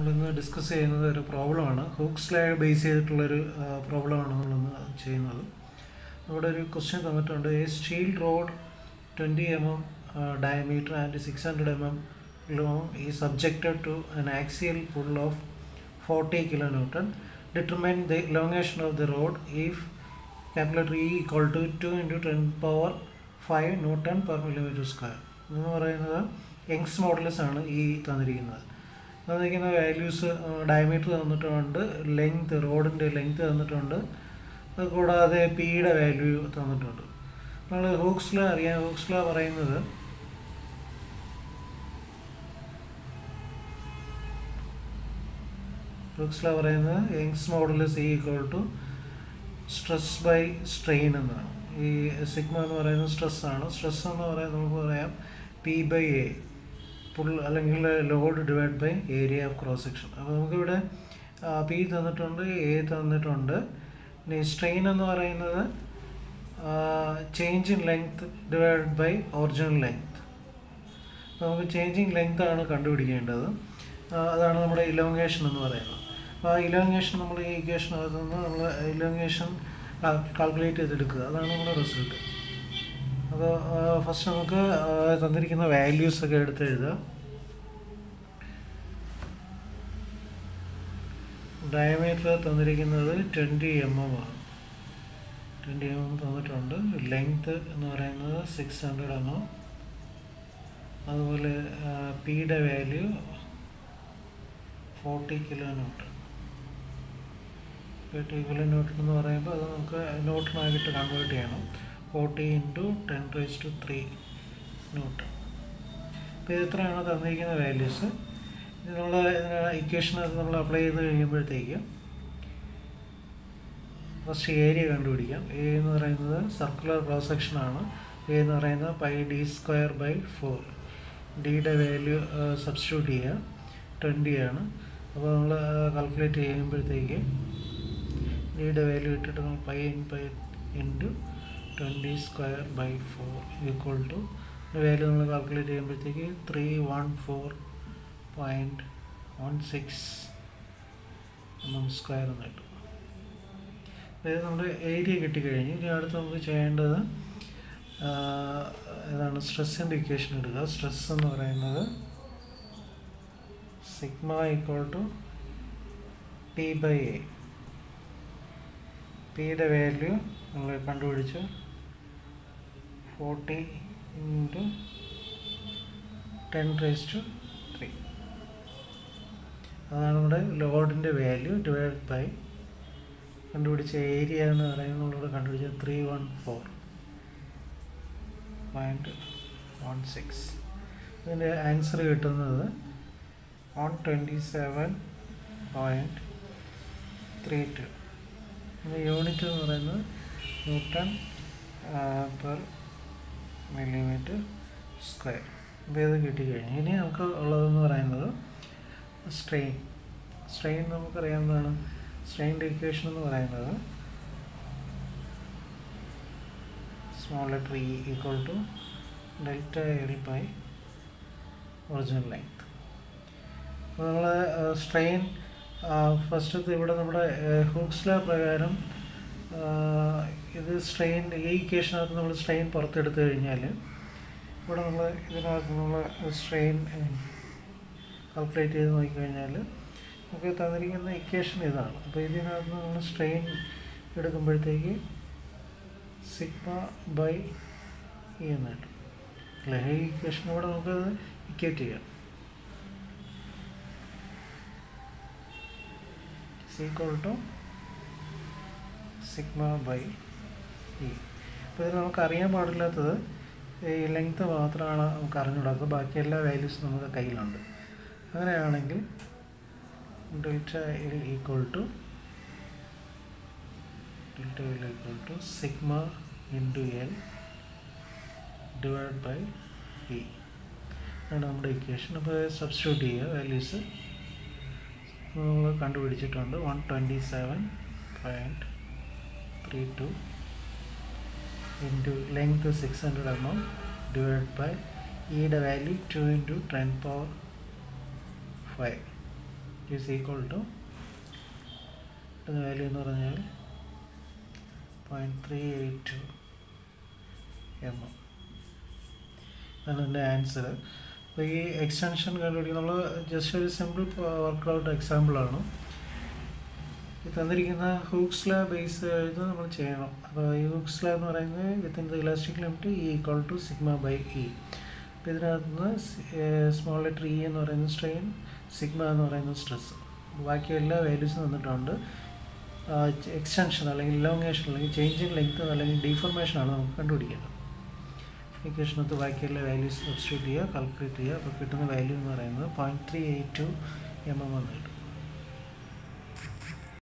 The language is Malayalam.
നമ്മളിന്ന് ഡിസ്കസ് ചെയ്യുന്നത് ഒരു പ്രോബ്ലമാണ് ഹൂക്സ് ബേസ് ചെയ്തിട്ടുള്ളൊരു പ്രോബ്ലമാണ് നമ്മളിന്ന് ചെയ്യുന്നത് ഇവിടെ ഒരു ക്വസ്റ്റ്യൻ തന്നിട്ടുണ്ട് a steel rod twenty M M diameter and six hundred M M long ഈ subjected to an axial pull of 40 kilonewton determine the elongation of the rod if capital E equal to 2 into 10 power 5 newton per millimetre square എന്ന് പറയുന്നത് യങ്സ് മോഡൽസ് ആണ് ഈ തന്നിരിക്കുന്നത് തന്നിരിക്കുന്ന വാല്യൂസ് ഡയമീറ്റർ തന്നിട്ടുണ്ട് ലെങ്ത് റോഡിൻ്റെ ലെങ്ത് തന്നിട്ടുണ്ട് അത് കൂടാതെ പിയുടെ വാല്യൂ തന്നിട്ടുണ്ട് നമ്മൾ ഹൂക്സ്ല അറിയാം ഹൂക്സ്ല പറയുന്നത് ഹൂക്സ്ല പറയുന്നത് യങ്സ് മോഡൽസ് ഈ equal to stress by strain എന്നാണ് ഈ സിഗ്മ എന്ന് പറയുന്നത് സ്ട്രെസ് ആണ് സ്ട്രെസ് എന്ന് പറയുന്നത് നമുക്ക് പറയാം പി ബൈ എ പുൾ അല്ലെങ്കിൽ load divide by area of cross section അപ്പോൾ നമുക്കിവിടെ പി തന്നിട്ടുണ്ട് എ തന്നിട്ടുണ്ട് ഇനി സ്ട്രെയിൻ എന്ന് പറയുന്നത് change in length divide by original length നമുക്ക് ചേഞ്ചിങ് ലെങ്ത് ആണ് കണ്ടുപിടിക്കേണ്ടത് അതാണ് നമ്മുടെ ഇലോങ്ങേഷൻ എന്ന് പറയുന്നത് അപ്പോൾ ആ ഇലോങ്ങേഷൻ നമ്മൾ ഈ ഇക്വേഷനകത്ത് നിന്ന് നമ്മൾ ഇലോങ്ങേഷൻ കാൽക്കുലേറ്റ് ചെയ്തെടുക്കുക അതാണ് നമ്മുടെ റിസൾട്ട് അപ്പോൾ ഫസ്റ്റ് നമുക്ക് തന്നിരിക്കുന്ന വാല്യൂസ് ഒക്കെ എടുത്ത് എഴുതുക ഡയമീറ്റർ തന്നിരിക്കുന്നത് ട്വൻറ്റി എം എം ആണ് ട്വൻറ്റി എം എം തന്നിട്ടുണ്ട് ലെങ്ത് എന്ന് പറയുന്നത് സിക്സ് ഹൺഡ്രഡ് എം എം അതുപോലെ പിയുടെ value forty kilo newton forty kilo newton എന്ന് പറയുമ്പോൾ അത് നമുക്ക് ന്യൂട്ടണായിട്ട് കൺവേർട്ട് ചെയ്യണം forty into ten raise to three newton അപ്പോൾ ഇത് എത്രയാണ് തന്നിരിക്കുന്ന വാല്യൂസ് ഇത് നമ്മൾ ഇക്വേഷനകത്ത് നമ്മൾ അപ്ലൈ ചെയ്ത് കഴിയുമ്പോഴത്തേക്ക് ഫസ്റ്റ് ഏരിയ കണ്ടുപിടിക്കാം എ എന്ന് പറയുന്നത് സർക്കുലർ ക്രോസ് സെക്ഷനാണ് എ എന്ന് പറയുന്നത് pi D square by four ഡിയുടെ വാല്യൂ സബ്സ്റ്റിറ്റ്യൂട്ട് ചെയ്യുക ട്വൻറ്റി ആണ് അപ്പോൾ നമ്മൾ കാൽക്കുലേറ്റ് ചെയ്യുമ്പോഴത്തേക്ക് ഡിയുടെ വാല്യൂ ഇട്ടിട്ട് നമ്മൾ pi in pi into twenty square by four equal to value നമ്മൾ കാൽക്കുലേറ്റ് ചെയ്യുമ്പോഴത്തേക്ക് three one four point one six M M square എന്ന് കിട്ടും അതായത് നമ്മുടെ ഏരിയ കിട്ടിക്കഴിഞ്ഞ് ഇനി അടുത്ത് നമുക്ക് ചെയ്യേണ്ടത് ഏതാണ് സ്ട്രെസ്സിൻ്റെ ഇക്വേഷൻ എടുക്കുക സ്ട്രെസ് എന്ന് പറയുന്നത് sigma equal to P by A പിയുടെ വാല്യൂ നമ്മൾ കണ്ടുപിടിച്ചു forty into ten raise to three അതാണ് നമ്മുടെ ലോഡിൻ്റെ വാല്യൂ ഡിവൈഡ് ബൈ കണ്ടുപിടിച്ച ഏരിയ എന്ന് പറയുന്നത് നമ്മളിവിടെ കണ്ടുപിടിച്ചത് three one four point one six ഇതിൻ്റെ ആൻസർ കിട്ടുന്നത് one twenty seven point three two unit എന്ന് പറയുന്നത് ന്യൂട്ടൺ പെർ മില്ലിമീറ്റർ സ്ക്വയർ അപ്പോൾ ഇത് കിട്ടിക്കഴിഞ്ഞു ഇനി നമുക്ക് ഉള്ളതെന്ന് പറയുന്നത് സ്ട്രെയിൻ സ്ട്രെയിൻ നമുക്കറിയാവുന്നതാണ് സ്ട്രെയിൻ്റെ ഇക്വേഷൻ എന്ന് പറയുന്നത് small letter E equal to delta L by original length അപ്പോൾ നമ്മൾ സ്ട്രെയിൻ ഫസ്റ്റത്തെ ഇവിടെ നമ്മുടെ ഹൂക്സ്ല പ്രകാരം ഇത് സ്ട്രെയിൻ ഈ ഇക്വേഷനകത്ത് നമ്മൾ സ്ട്രെയിൻ പുറത്തെടുത്തു കഴിഞ്ഞാൽ ഇവിടെ നമ്മൾ ഇതിനകത്ത് നമ്മൾ സ്ട്രെയിൻ കാൽക്കുലേറ്റ് ചെയ്ത് നോക്കിക്കഴിഞ്ഞാൽ നമുക്ക് തന്നിരിക്കുന്ന ഇക്വേഷൻ ഇതാണ് അപ്പോൾ ഇതിനകത്ത് നമ്മൾ സ്ട്രെയിൻ എടുക്കുമ്പോഴത്തേക്ക് സിഗ്മ ബൈ ഇ എന്ന് കിട്ടും അല്ലേ ഈ ഇക്വേഷൻ കൂടെ നമുക്കത് ഇക്വേറ്റ് ചെയ്യാം equal to sigma by E അപ്പോൾ ഇത് നമുക്ക് അറിയാൻ പാടില്ലാത്തത് ഈ ലെങ്ത്ത് മാത്രമാണ് നമുക്ക് അറിഞ്ഞുകൂടാത്തത് ബാക്കി എല്ലാ വാല്യൂസും നമുക്ക് കയ്യിലുണ്ട് അങ്ങനെയാണെങ്കിൽ delta L equal to delta L equal to sigma into L divide by E ആണ് നമ്മുടെ ഇക്വേഷൻ അപ്പോൾ സബ്സ്റ്റിറ്റ്യൂട്ട് ചെയ്യുക വാല്യൂസ് നമ്മൾ കണ്ടുപിടിച്ചിട്ടുണ്ട് one twenty seven point three two into length six hundred M M divide by ഇയുടെ value two into ten power five is equal to കിട്ടുന്ന വാല്യൂ എന്ന് പറഞ്ഞാൽ point three eight two M M അതാണ് എൻ്റെ ആൻസർ അപ്പോൾ ഈ എക്സ്റ്റൻഷൻ കണ്ടുപിടിക്കുക നമ്മൾ ജസ്റ്റ് ഒരു സിമ്പിൾ വർക്ക് ഔട്ട് എക്സാമ്പിളാണ് ഈ തന്നിരിക്കുന്ന ഹൂക്സ് ലാ ബേസ് ചെയ്ത് നമ്മൾ ചെയ്യണം അപ്പോൾ ഈ ഹൂക്സ് ലാ എന്ന് പറയുന്നത് within the elastic limit E equal to sigma by E അപ്പോൾ ഇതിനകത്ത് നിന്ന് സ്മോൾ ലെറ്റർ ഇ എന്ന് പറയുന്ന സ്ട്രെയിൻ സിഗ്മ എന്ന് പറയുന്ന സ്ട്രെസ് ബാക്കി എല്ലാ വാല്യൂസും തന്നിട്ടുണ്ട് എക്സ്റ്റൻഷൻ അല്ലെങ്കിൽ ഇലോങ്ങേഷൻ അല്ലെങ്കിൽ ചേഞ്ച് ഇൻ ലെങ്ത് അല്ലെങ്കിൽ ഡീഫോർമേഷൻ ആണ് നമുക്ക് കണ്ടുപിടിക്കേണ്ടത് ഇക്വേഷനകത്ത് ബാക്കിയുള്ള വാല്യൂസ് സബ്സ്റ്റിറ്റ്യൂട്ട് ചെയ്യുക കാൽക്കുലേറ്റ് ചെയ്യുക അപ്പോൾ കിട്ടുന്ന വാല്യൂ എന്ന് പറയുന്നത് point three eight two M M എന്ന് കിട്ടും